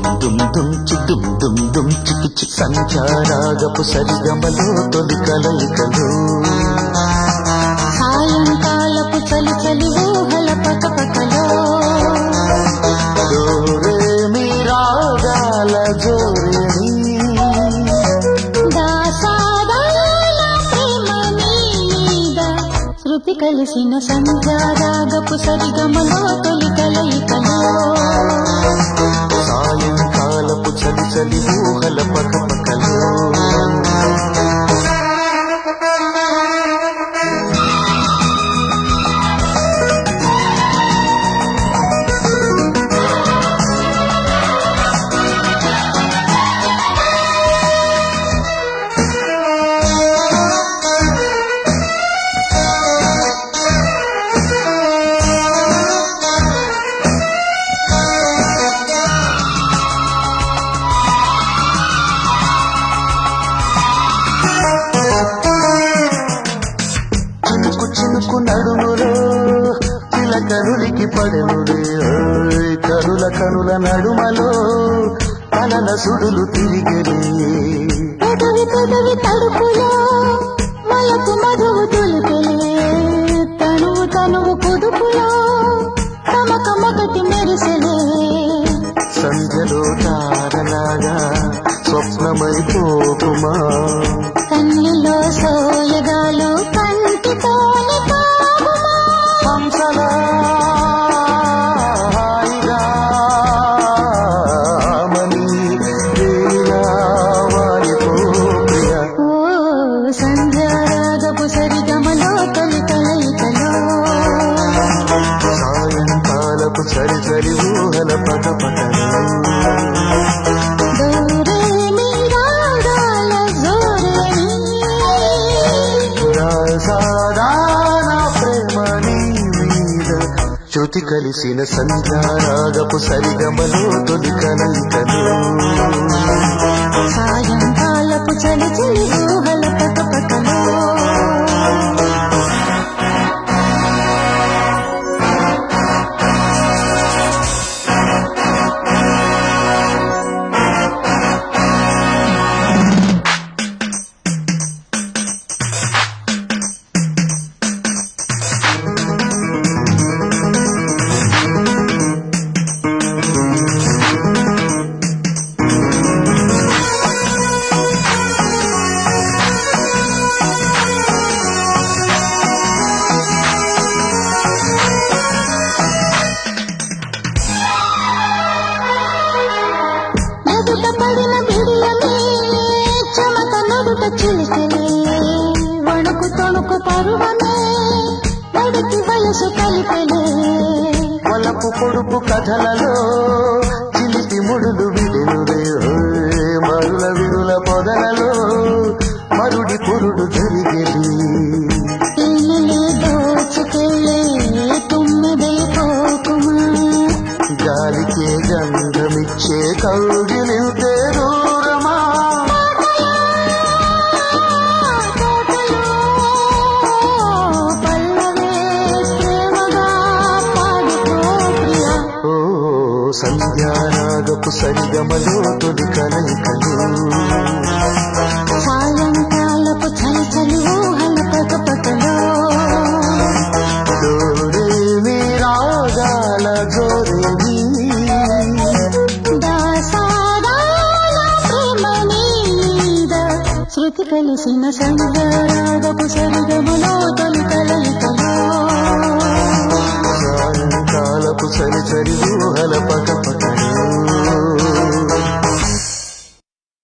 దుమ్ దుమ్ చి దుమ్ దుమ్ దుమ్ చికి చి సంచారాగపు సరిగమలో తొలి కలయికలు సాయంకాలపు చలి చలి ఊహల పకపకలో డోరే మీ రాగాల జోరేని దాసాదాల ప్రేమ మీద శృతి కలిసిన సంధ్యారాగపు సరిగమలో తొలి కలయికలో సాయంకాలపు చలి చలి ఊహల పకపకలు చినుకు చినుకు నడుములో చిలకరులికి పడెనుడే ఓయ్ కరుల కనుల నడుమలో కలల సుడులు తిరిగెనే పెదవి పెదవి తడుపులో మలకు మధువు తులిపెలే తనువు తనువు కుదుపులో తమక మొదటి మెరిసెలే సంధ్యలో తారలాగా స్వప్నమైపోకుమా కన్నులో సోయగాలు కంటితోనే తాగుమా హంసలా హాయిగా మని వేళ వాలిపో ప్రియ ఓ సంధ్యారాగపు సరిగమలో తొలి కలయికలో సాయంకాలపు చలి చలి ఊహల పద దూరే మీ రాగాల జోరేని సాధారణ ప్రేమ నీ మీద శృతి కలిసిన సంధ్యారాగపు సరిగమలో తొలి కలయికలు సాయంకాలపు చలి చలి ఊహల పకపకలో ఎదుట పడిన బిడియమే చెమట నడుట చిలికలే వణుకు తొణుకు పరువమే నడికి వయసు కలిపెలే వలపు పొడుపు కథలలో చిలిపి ముడులు విడునురే ఓయ్ మరుల విరుల పొదలలో మరుడి పురుడు జరిగేది తేనెలే దోచుకెళ్ళే తుమ్మిదే పోకుమా గాలికే గంధమిచ్చే కౌగిలింతే దూరమా తోటలో పల్లవే ప్రేమగా పాడుకో ప్రియా ఓ సంధ్యారాగపు సరిగమలో తొలి కలయికలు సాయంకాలపు చలి చలి ఊహల పకపకలో డోరే మీ రాగాల జోరేని దాసాదాల ప్రేమ మీద శృతి కలిసిన సంధ్యారాగపు సరి